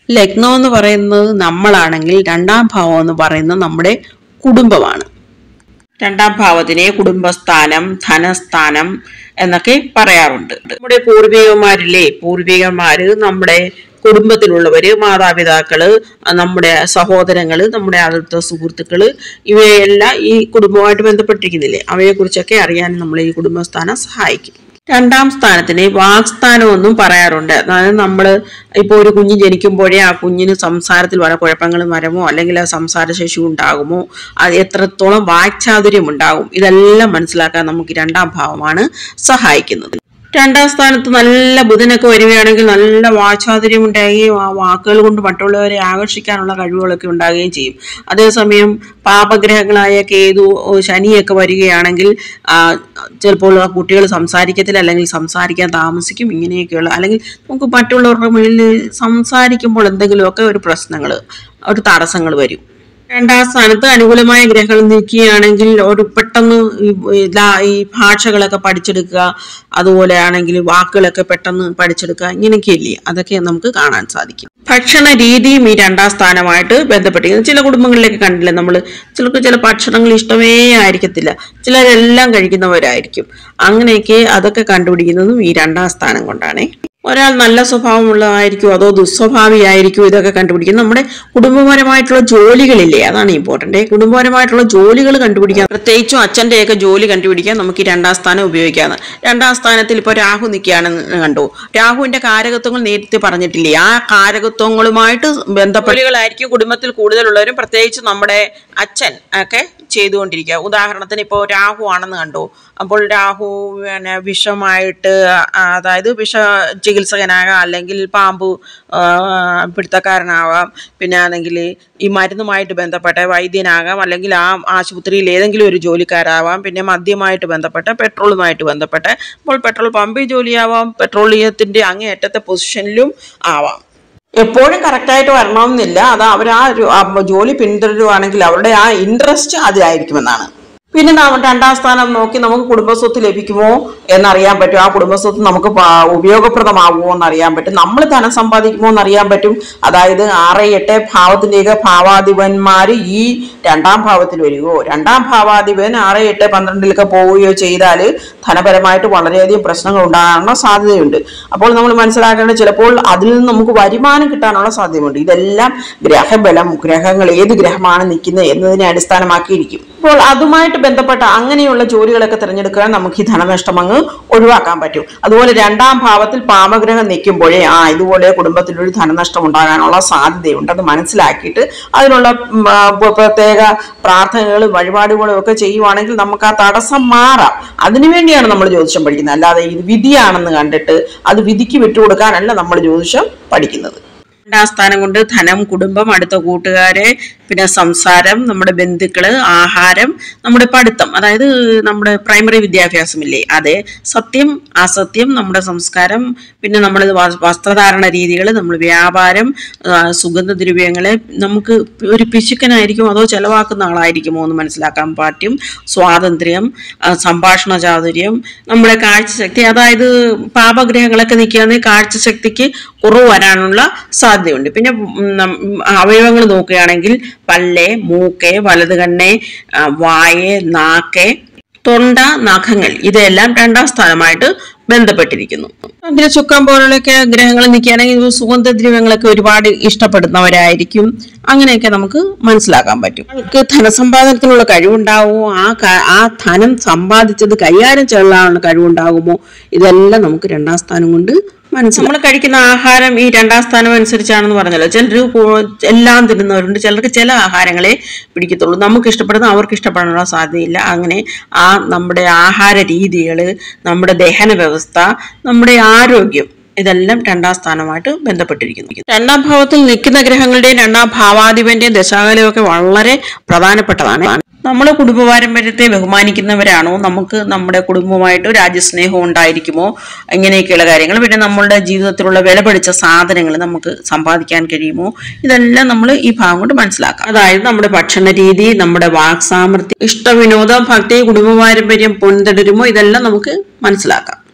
ലഗ്നം എന്ന് പറയുന്നത് നമ്മളാണെങ്കിൽ രണ്ടാം ഭാവം എന്ന് പറയുന്നത് നമ്മുടെ കുടുംബമാണ് രണ്ടാം ഭാവത്തിനെ കുടുംബസ്ഥാനം ധനസ്ഥാനം എന്നൊക്കെ പറയാറുണ്ട് നമ്മുടെ പൂർവികന്മാരില്ലേ പൂർവികന്മാര് നമ്മുടെ കുടുംബത്തിലുള്ളവര് മാതാപിതാക്കള് നമ്മുടെ സഹോദരങ്ങള് നമ്മുടെ അടുത്ത സുഹൃത്തുക്കള് ഇവയെല്ലാം ഈ കുടുംബവുമായിട്ട് ബന്ധപ്പെട്ടിരിക്കുന്നില്ലേ അവയെക്കുറിച്ചൊക്കെ അറിയാൻ നമ്മളെ ഈ കുടുംബസ്ഥാനം സഹായിക്കും രണ്ടാം സ്ഥാനത്തിന് വാക്സ്ഥാനം എന്നും പറയാറുണ്ട് അതായത് നമ്മൾ ഇപ്പോൾ ഒരു കുഞ്ഞ് ജനിക്കുമ്പോഴേ ആ കുഞ്ഞിന് സംസാരത്തിൽ വല്ല കുഴപ്പങ്ങളും വരമോ അല്ലെങ്കിൽ ആ സംസാരശേഷി ഉണ്ടാകുമോ അത് എത്രത്തോളം വാക്ചാതുര്യം ഉണ്ടാകും ഇതെല്ലാം മനസ്സിലാക്കാൻ നമുക്ക് രണ്ടാം ഭാവമാണ് സഹായിക്കുന്നത് രണ്ടാം സ്ഥാനത്ത് നല്ല ബുധനൊക്കെ വരികയാണെങ്കിൽ നല്ല വാചാതുര്യം ഉണ്ടാകുകയും ആ വാക്കുകൾ കൊണ്ട് മറ്റുള്ളവരെ ആകർഷിക്കാനുള്ള കഴിവുകളൊക്കെ ഉണ്ടാകുകയും ചെയ്യും അതേസമയം പാപഗ്രഹങ്ങളായ കേതു ശനിയൊക്കെ വരികയാണെങ്കിൽ ആ, ചിലപ്പോൾ ആ കുട്ടികൾ സംസാരിക്കത്തില്ല അല്ലെങ്കിൽ സംസാരിക്കാൻ താമസിക്കും ഇങ്ങനെയൊക്കെയുള്ള അല്ലെങ്കിൽ നമുക്ക് മറ്റുള്ളവരുടെ മുന്നിൽ സംസാരിക്കുമ്പോൾ എന്തെങ്കിലുമൊക്കെ ഒരു പ്രശ്നങ്ങൾ ഒരു തടസ്സങ്ങൾ വരും രണ്ടാം സ്ഥാനത്ത് അനുകൂലമായ ഗ്രഹങ്ങൾ നിൽക്കുകയാണെങ്കിൽ ഒരു പെട്ടെന്ന് ഈ ഇതാ- ഈ ഭാഷകളൊക്കെ പഠിച്ചെടുക്കുക അതുപോലെ ആണെങ്കിൽ വാക്കുകളൊക്കെ പെട്ടെന്ന് പഠിച്ചെടുക്കുക ഇങ്ങനെയൊക്കെയല്ലേ അതൊക്കെ നമുക്ക് കാണാൻ സാധിക്കും ഭക്ഷണ രീതിയും ഈ രണ്ടാം സ്ഥാനമായിട്ട് ബന്ധപ്പെട്ടിരിക്കുന്നു ചില കുടുംബങ്ങളിലൊക്കെ കണ്ടില്ലേ നമ്മൾ ചിലർക്ക് ചില ഭക്ഷണങ്ങൾ ഇഷ്ടമേ ആയിരിക്കത്തില്ല ചിലരെല്ലാം കഴിക്കുന്നവരായിരിക്കും അങ്ങനെയൊക്കെ അതൊക്കെ കണ്ടുപിടിക്കുന്നതും ഈ രണ്ടാം സ്ഥാനം കൊണ്ടാണേ ഒരാൾ നല്ല സ്വഭാവമുള്ളതായിരിക്കും അതോ ദുസ്വഭാവിയായിരിക്കും ഇതൊക്കെ കണ്ടുപിടിക്കുന്നത് നമ്മുടെ കുടുംബപരമായിട്ടുള്ള ജോലികളില്ലേ അതാണ് ഇമ്പോർട്ടന്റ് കുടുംബപരമായിട്ടുള്ള ജോലികൾ കണ്ടുപിടിക്കാൻ പ്രത്യേകിച്ചും അച്ഛൻ്റെയൊക്കെ ജോലി കണ്ടുപിടിക്കാൻ നമുക്ക് ഈ രണ്ടാം സ്ഥാനം ഉപയോഗിക്കാണ് രണ്ടാം സ്ഥാനത്തിൽ ഇപ്പോൾ രാഹു നിൽക്കുകയാണെന്ന് കണ്ടു രാഹുവിന്റെ കാരകത്വങ്ങൾ നേരത്തെ പറഞ്ഞിട്ടില്ലേ ആ കാരകത്വങ്ങളുമായിട്ട് ബന്ധപ്പെട്ടുകളായിരിക്കും കുടുംബത്തിൽ കൂടുതലുള്ളവരും പ്രത്യേകിച്ച് നമ്മുടെ അച്ഛൻ ഒക്കെ ചെയ്തുകൊണ്ടിരിക്കുക ഉദാഹരണത്തിന് ഇപ്പോൾ രാഹു ആണെന്ന് കണ്ടു അപ്പോൾ രാഹു പിന്നെ വിഷമായിട്ട് ആ, അതായത് വിഷ ചികിത്സകനാകാം അല്ലെങ്കിൽ പാമ്പ് ആ, പിടുത്തക്കാരനാവാം പിന്നെ ആണെങ്കിൽ ഈ മരുന്നുമായിട്ട് ബന്ധപ്പെട്ട വൈദ്യനാകാം അല്ലെങ്കിൽ ആ ആശുപത്രിയിൽ ഏതെങ്കിലും ഒരു ജോലിക്കാരാവാം പിന്നെ മദ്യമായിട്ട് ബന്ധപ്പെട്ട പെട്രോളുമായിട്ട് ബന്ധപ്പെട്ട അപ്പോൾ പെട്രോൾ പമ്പിൽ ജോലിയാവാം പെട്രോളിയത്തിന്റെ അങ്ങേയറ്റത്തെ പൊസിഷനിലും ആവാം എപ്പോഴും കറക്റ്റായിട്ട് വരണമെന്നില്ല അത് അവർ ആ ഒരു ആ ജോലി പിന്തുടരുവാണെങ്കിൽ അവരുടെ ആ ഇൻട്രസ്റ്റ് അതിലായിരിക്കുമെന്നാണ് പിന്നെ നാം രണ്ടാം സ്ഥാനം നോക്കി നമുക്ക് കുടുംബസ്വത്ത് ലഭിക്കുമോ എന്നറിയാൻ പറ്റും ആ കുടുംബസ്വത്ത് നമുക്ക് പ- ഉപയോഗപ്രദമാകുമോ എന്നറിയാൻ പറ്റും നമ്മൾ ധനം സമ്പാദിക്കുമോ എന്നറിയാൻ പറ്റും അതായത് ആറ് എട്ട് ഭാവത്തിന്റെയൊക്കെ ഭാവാധിപന്മാർ ഈ രണ്ടാം ഭാവത്തിൽ വരികയോ രണ്ടാം ഭാവാധിപൻ ആറ് എട്ട് പന്ത്രണ്ടിലൊക്കെ പോവുകയോ ചെയ്താൽ ധനപരമായിട്ട് വളരെയധികം പ്രശ്നങ്ങൾ ഉണ്ടാകാനുള്ള സാധ്യതയുണ്ട് അപ്പോൾ നമ്മൾ മനസ്സിലാക്കേണ്ടത് ചിലപ്പോൾ അതിൽ നിന്ന് നമുക്ക് വരുമാനം കിട്ടാനുള്ള സാധ്യതയുണ്ട് ഇതെല്ലാം ഗ്രഹബലം ഗ്രഹങ്ങൾ ഏത് ഗ്രഹമാണ് നിൽക്കുന്നത് എന്നതിനെ അടിസ്ഥാനമാക്കിയിരിക്കും അപ്പോൾ അതുമായിട്ട് ബന്ധപ്പെട്ട അങ്ങനെയുള്ള ജോലികളൊക്കെ തിരഞ്ഞെടുക്കാൻ നമുക്ക് ഈ ധനനഷ്ടം അങ്ങ് ഒഴിവാക്കാൻ പറ്റും അതുപോലെ രണ്ടാം ഭാവത്തിൽ പാമഗ്രഹം നിൽക്കുമ്പോഴേ ആ ഇതുപോലെ കുടുംബത്തിലൊരു ധനനഷ്ടം ഉണ്ടാകാനുള്ള സാധ്യതയുണ്ട് അത് മനസ്സിലാക്കിയിട്ട് അതിനുള്ള ഉം, ആ, പ്ര- പ്രത്യേക പ്രാർത്ഥനകളും വഴിപാടുകളും ഒക്കെ ചെയ്യുവാണെങ്കിൽ നമുക്ക് ആ തടസ്സം മാറാം അതിനുവേണ്ടിയാണ് നമ്മൾ ജ്യോതിഷം പഠിക്കുന്നത് അല്ലാതെ ഇത് വിധിയാണെന്ന് കണ്ടിട്ട് അത് വിധിക്ക് വിട്ടുകൊടുക്കാനല്ല നമ്മൾ ജ്യോതിഷം പഠിക്കുന്നത് രണ്ടാം സ്ഥാനം കൊണ്ട് ധനം കുടുംബം അടുത്ത കൂട്ടുകാരെ പിന്നെ സംസാരം നമ്മുടെ ബന്ധുക്കള് ആഹാരം നമ്മുടെ പഠിത്തം അതായത് നമ്മുടെ പ്രൈമറി വിദ്യാഭ്യാസമില്ലേ അതെ സത്യം അസത്യം നമ്മുടെ സംസ്കാരം പിന്നെ നമ്മൾ വസ്ത്രധാരണ രീതികൾ നമ്മൾ വ്യാപാരം ആ, സുഗന്ധദ്രവ്യങ്ങളെ നമുക്ക് ഒരു പിശുക്കനായിരിക്കും അതോ ചെലവാക്കുന്ന ആളായിരിക്കുമോ എന്ന് മനസ്സിലാക്കാൻ പറ്റും സ്വാതന്ത്ര്യം ആ, സംഭാഷണ ചാതുര്യം നമ്മുടെ കാഴ്ചശക്തി അതായത് പാപഗ്രഹങ്ങളൊക്കെ നിൽക്കുകയാണെങ്കിൽ കാഴ്ചശക്തിക്ക് കുറവ് വരാനുള്ള സാധ്യതയുണ്ട് പിന്നെ ഉം, നം- അവയവങ്ങൾ നോക്കുകയാണെങ്കിൽ പല്ല് മൂക്ക് വലത് കണ്ണ് ആ, വായ് നാക്ക് തൊണ്ട നഖങ്ങൾ ഇതെല്ലാം രണ്ടാം സ്ഥാനമായിട്ട് ബന്ധപ്പെട്ടിരിക്കുന്നു അങ്ങനെ ചുക്കം പോലുള്ളൊക്കെ ഗ്രഹങ്ങൾ നിൽക്കുകയാണെങ്കിൽ ഇത് സുഗന്ധദ്രവ്യങ്ങളൊക്കെ ഒരുപാട് ഇഷ്ടപ്പെടുന്നവരായിരിക്കും അങ്ങനെയൊക്കെ നമുക്ക് മനസ്സിലാക്കാൻ പറ്റും അവർക്ക് ധനസമ്പാദനത്തിനുള്ള കഴിവുണ്ടാവുമോ ആ ക- ആ ധനം സമ്പാദിച്ചത് കൈകാര്യം ചെയ്യാനുള്ള കഴിവുണ്ടാകുമോ ഇതെല്ലാം നമുക്ക് രണ്ടാം സ്ഥാനം കൊണ്ട് മനസ്സിലാക്കാം നമ്മൾ കഴിക്കുന്ന ആഹാരം ഈ രണ്ടാം സ്ഥാനം അനുസരിച്ചാണെന്ന് പറഞ്ഞല്ലോ ചിലർ എല്ലാം തിന്നുന്നവരുണ്ട് ചിലർക്ക് ചില ആഹാരങ്ങളെ പിടിക്കത്തുള്ളൂ നമുക്ക് ഇഷ്ടപ്പെടുന്ന അവർക്ക് ഇഷ്ടപ്പെടാനുള്ള സാധ്യതയില്ല അങ്ങനെ ആ നമ്മുടെ ആഹാര രീതികൾ നമ്മുടെ ദഹന വ്യവസ്ഥ നമ്മുടെ ആരോഗ്യം ഇതെല്ലാം രണ്ടാം സ്ഥാനമായിട്ട് ബന്ധപ്പെട്ടിരിക്കുന്നു രണ്ടാം ഭാവത്തിൽ നിൽക്കുന്ന ഗ്രഹങ്ങളുടെയും രണ്ടാം ഭാവാധിപന്റെയും ദശാകാലമൊക്കെ വളരെ പ്രധാനപ്പെട്ടതാണ് നമ്മൾ കുടുംബ പാരമ്പര്യത്തെ ബഹുമാനിക്കുന്നവരാണോ നമുക്ക് നമ്മുടെ കുടുംബമായിട്ട് രാജ്യസ്നേഹം ഉണ്ടായിരിക്കുമോ ഇങ്ങനെയൊക്കെയുള്ള കാര്യങ്ങൾ പിന്നെ നമ്മളുടെ ജീവിതത്തിലുള്ള വില പിടിച്ച സാധനങ്ങൾ നമുക്ക് സമ്പാദിക്കാൻ കഴിയുമോ ഇതെല്ലാം നമ്മൾ ഈ ഭാഗം കൊണ്ട് മനസ്സിലാക്കാം അതായത് നമ്മുടെ ഭക്ഷണ രീതി നമ്മുടെ വാക് സാമർഥ്യം ഇഷ്ടവിനോദം ഭക്തി കുടുംബ പാരമ്പര്യം പിന്തുടരുമോ ഇതെല്ലാം നമുക്ക് മനസ്സിലാക്കാം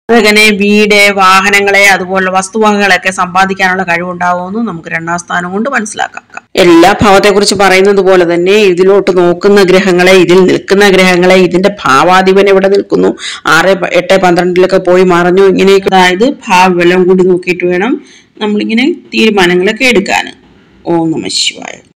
അങ്ങനെ വീട് വാഹനങ്ങളെ അതുപോലെ വസ്തുവകകളൊക്കെ സമ്പാദിക്കാനുള്ള കഴിവുണ്ടാവുമെന്ന് നമുക്ക് രണ്ടാം സ്ഥാനം കൊണ്ട് മനസ്സിലാക്കാം എല്ലാ ഭാവത്തെക്കുറിച്ച് പറയുന്നത് പോലെ തന്നെ ഇതിലോട്ട് നോക്കുന്ന ഗ്രഹങ്ങളെ ഇതിൽ നിൽക്കുന്ന ഗ്രഹങ്ങളെ ഇതിന്റെ ഭാവാധിപൻ എവിടെ നിൽക്കുന്നു ആറ് പ- എട്ട് പന്ത്രണ്ടിലൊക്കെ പോയി മറഞ്ഞു ഇങ്ങനെയൊക്കെ അതായത് ഭാവബലം കൂടി നോക്കിയിട്ട് വേണം നമ്മളിങ്ങനെ തീരുമാനങ്ങളൊക്കെ എടുക്കാൻ ഓം നമ ശിവായ